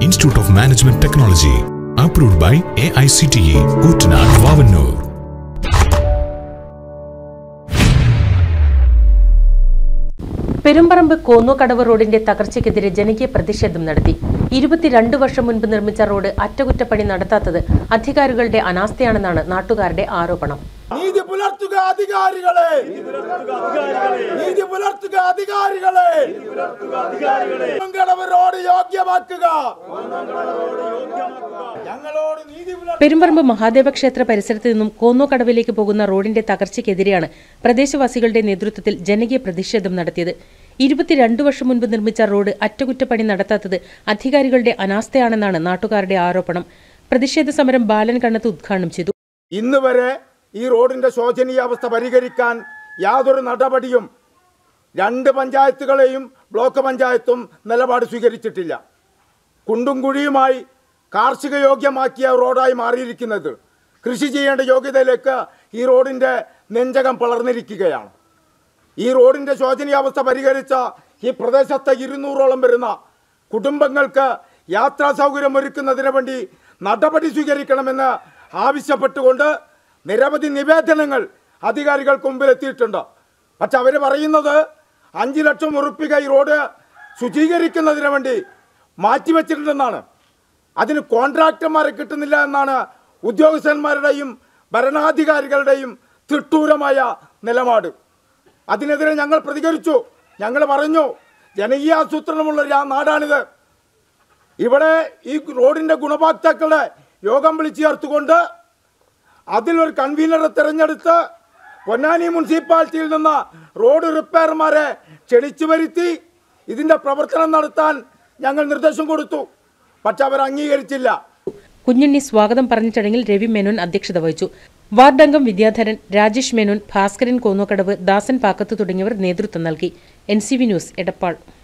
Institute of Management Technology. Approved by AICTE. Uttanad, Vavanur. Perumparamba കോന്നോക്കടവ് റോഡിന്റെ തകർച്ചയ്ക്കെതിരെ ജനകീയ പ്രതിഷേധം നടത്തി ഇരുപത്തിരണ്ട് വർഷം മുൻപ് നിർമ്മിച്ച റോഡ് അറ്റകുറ്റപ്പണി നടത്താത്തത് അധികാരികളുടെ അനാസ്ഥയാണെന്നാണ് നാട്ടുകാരുടെ ആരോപണം നീതി പുലർത്തുക അധികാരികളെ നീതി പുലർത്തുക അധികാരികളെ കടവ് റോഡ് യോഗ്യമാക്കുക ഞങ്ങളോട് നീതി പുലർത്തുക പെരുമ്പറമ്പ് മഹാദേവ ക്ഷേത്ര പരിസരത്ത് നിന്നും കോന്നോക്കടവിലേക്ക് പോകുന്ന റോഡിന്റെ തകർച്ചയ്ക്കെതിരെയാണ് പ്രദേശവാസികളുടെ നേതൃത്വത്തിൽ ജനകീയ പ്രതിഷേധം നടത്തിയത് ഇരുപത്തിരണ്ട് വർഷം മുൻപ് നിർമ്മിച്ച റോഡ് അറ്റകുറ്റപ്പണി നടത്താത്തത് അധികാരികളുടെ അനാസ്ഥയാണെന്നാണ് നാട്ടുകാരുടെ ആരോപണം പ്രതിഷേധ സമരം ബാലൻ കണ്ണത്ത് ഉദ്ഘാടനം ചെയ്തു ഇന്ന് വരെ ഈ റോഡിന്റെ ശോചനീയാവസ്ഥ പരിഹരിക്കാൻ യാതൊരു നടപടിയും രണ്ട് പഞ്ചായത്തുകളെയും ബ്ലോക്ക് പഞ്ചായത്തും നിലപാട് സ്വീകരിച്ചിട്ടില്ല കുണ്ടും കുഴിയുമായി കാർഷിക യോഗ്യമാക്കിയ റോഡായി മാറിയിരിക്കുന്നത് കൃഷി ചെയ്യേണ്ട യോഗ്യതയിലേക്ക് ഈ റോഡിന്റെ നെഞ്ചകം പിളർന്നിരിക്കുകയാണ് ഈ റോഡിന്റെ ശോചനീയാവസ്ഥ പരിഹരിച്ച ഈ പ്രദേശത്തെ ഇരുന്നൂറോളം വരുന്ന കുടുംബങ്ങൾക്ക് യാത്രാ സൗകര്യം ഒരുക്കുന്നതിന് വേണ്ടി നടപടി സ്വീകരിക്കണമെന്ന് ആവശ്യപ്പെട്ടുകൊണ്ട് നിരവധി നിവേദനങ്ങൾ അധികാരികൾക്ക് മുമ്പിൽ എത്തിയിട്ടുണ്ട് പക്ഷെ അവർ പറയുന്നത് അഞ്ച് ലക്ഷം ഉറുപ്പിക ഈ റോഡ് ശുചീകരിക്കുന്നതിന് വേണ്ടി മാറ്റിവെച്ചിട്ടുണ്ടെന്നാണ് അതിന് കോൺട്രാക്ടർമാരെ കിട്ടുന്നില്ല എന്നാണ് ഉദ്യോഗസ്ഥന്മാരുടെയും ഭരണാധികാരികളുടെയും തിട്ടൂരമായ നിലപാട് അതിനെതിരെ ഞങ്ങൾ പ്രതികരിച്ചു ഞങ്ങൾ പറഞ്ഞു ജനകീയ ആസൂത്രണമുള്ള ഒരു നാടാണിത് ഇവിടെ ഈ റോഡിന്റെ ഗുണഭോക്താക്കളെ യോഗം വിളിച്ചു ചേർത്തുകൊണ്ട് അതിലൊരു കൺവീനറെ തിരഞ്ഞെടുത്ത് പൊന്നാനി മുനിസിപ്പാലിറ്റിയിൽ നിന്ന് റോഡ് റിപ്പയർമാരെ ക്ഷണിച്ചു വരുത്തി ഇതിന്റെ പ്രവർത്തനം നടത്താൻ ഞങ്ങൾ നിർദ്ദേശം കൊടുത്തു പക്ഷെ അവർ അംഗീകരിച്ചില്ല കുഞ്ഞുണ്ണി സ്വാഗതം പറഞ്ഞ ചടങ്ങിൽ രവി മേനോൻ അധ്യക്ഷത വഹിച്ചു വാർഡംഗം വിദ്യാധരൻ രാജേഷ് മേനോൻ ഭാസ്കരൻ കോന്നോക്കടവ് ദാസൻ പാക്കത്ത് തുടങ്ങിയവർ നേതൃത്വം നൽകി എൻ ന്യൂസ് എടപ്പാൾ